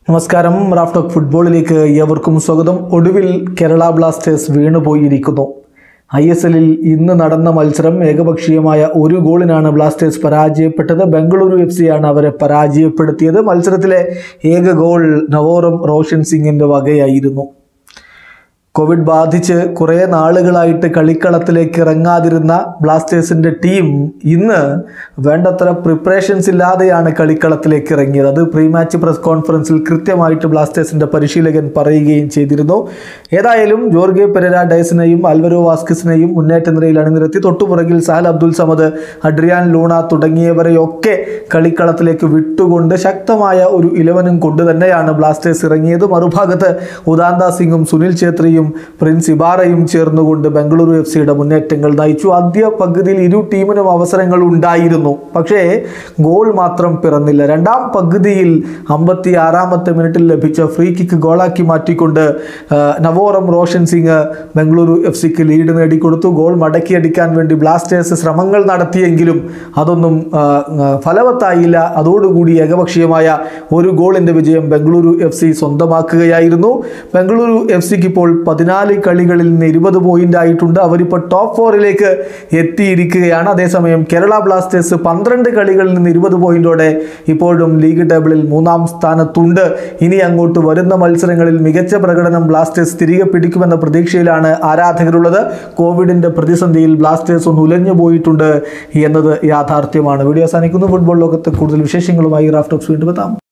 നമസ്കാരം റാഫ്റ്റോക്ക് ഫുട്ബോളിലേക്ക് ഏവർക്കും സ്വാഗതം ഒടുവിൽ കേരള ബ്ലാസ്റ്റേഴ്സ് വീണുപോയിരിക്കുന്നു ഐ എസ് എല്ലിൽ ഇന്ന് നടന്ന മത്സരം ഏകപക്ഷീയമായ ഒരു ഗോളിനാണ് ബ്ലാസ്റ്റേഴ്സ് പരാജയപ്പെട്ടത് ബംഗളൂരു എഫ് സിയാണ് അവരെ പരാജയപ്പെടുത്തിയത് മത്സരത്തിലെ ഏക ഗോൾ നവോറും റോഷൻ സിംഗിൻ്റെ വകയായിരുന്നു കോവിഡ് ബാധിച്ച് കുറേ നാളുകളായിട്ട് കളിക്കളത്തിലേക്ക് ഇറങ്ങാതിരുന്ന ബ്ലാസ്റ്റേഴ്സിൻ്റെ ടീം ഇന്ന് വേണ്ടത്ര പ്രിപ്പറേഷൻസ് ഇല്ലാതെയാണ് കളിക്കളത്തിലേക്ക് ഇറങ്ങിയത് അത് പ്രീ മാച്ച് പ്രസ് കോൺഫറൻസിൽ കൃത്യമായിട്ട് ബ്ലാസ്റ്റേഴ്സിൻ്റെ പരിശീലകൻ പറയുകയും ചെയ്തിരുന്നു ഏതായാലും ജോർഗെ പെരര ഡയസിനെയും അൽവരോ വാസ്കിസിനെയും മുന്നേറ്റ നിരയിൽ അണിനിരത്തി തൊട്ടുപുറകിൽ സാൽ അബ്ദുൽ സമദ് അഡ്രിയാൻ ലൂണ തുടങ്ങിയവരെയൊക്കെ കളിക്കളത്തിലേക്ക് വിട്ടുകൊണ്ട് ശക്തമായ ഒരു ഇലവനും കൊണ്ട് തന്നെയാണ് ബ്ലാസ്റ്റേഴ്സ് ഇറങ്ങിയത് മറുഭാഗത്ത് ഉദാന്ത സിംഗും സുനിൽ ഛേത്രിയും പ്രിൻസ് ഇബാറയും ചേർന്നുകൊണ്ട് ബംഗളൂരു എഫ് സിയുടെ മുന്നേറ്റങ്ങൾ നയിച്ചു ആദ്യ പകുതിയിൽ ഇരു ടീമിനും അവസരങ്ങൾ ഉണ്ടായിരുന്നു പക്ഷേ ഗോൾ മാത്രം പിറന്നില്ല രണ്ടാം പകുതിയിൽ അമ്പത്തി ആറാമത്തെ മിനിറ്റിൽ ലഭിച്ച ഫ്രീ കിക്ക് ഗോളാക്കി മാറ്റിക്കൊണ്ട് ആ, നവോറം റോഷൻ സിംഗ് ബംഗളൂരു എഫ് സിക്ക് ലീഡ് നേടിക്കൊടുത്തു ഗോൾ മടക്കിയടിക്കാൻ വേണ്ടി ബ്ലാസ്റ്റേഴ്സ് ശ്രമങ്ങൾ നടത്തിയെങ്കിലും അതൊന്നും ആ, ആ, ഫലവത്തായില്ല അതോടുകൂടി ഏകപക്ഷീയമായ ഒരു ഗോളിൻ്റെ വിജയം ബംഗളൂരു എഫ് സി സ്വന്തമാക്കുകയായിരുന്നു ബംഗളൂരു എഫ് സിക്ക് ഇപ്പോൾ പതിനാല് കളികളിൽ നിന്ന് ഇരുപത് പോയിന്റ് ആയിട്ടുണ്ട് അവരിപ്പോൾ ടോപ്പ് ഫോറിലേക്ക് എത്തിയിരിക്കുകയാണ് അതേസമയം കേരള ബ്ലാസ്റ്റേഴ്സ് പന്ത്രണ്ട് കളികളിൽ നിന്ന് ഇരുപത് പോയിന്റോടെ ഇപ്പോഴും ലീഗ് ടേബിളിൽ മൂന്നാം സ്ഥാനത്തുണ്ട് ഇനി അങ്ങോട്ട് വരുന്ന മത്സരങ്ങളിൽ മികച്ച പ്രകടനം ബ്ലാസ്റ്റേഴ്സ് തിരികെ പിടിക്കുമെന്ന പ്രതീക്ഷയിലാണ് ആരാധകരുള്ളത് കോവിഡിന്റെ പ്രതിസന്ധിയിൽ ബ്ലാസ്റ്റേഴ്സ് ഒന്ന് ഉലഞ്ഞു പോയിട്ടുണ്ട് എന്നത് യാഥാർത്ഥ്യമാണ് വീഡിയോ അവസാനിക്കുന്നു ഫുട്ബോൾ ലോകത്ത് കൂടുതൽ വിശേഷങ്ങളുമായി റാഫ്റ്റോക്സ് വീണ്ടും എത്താം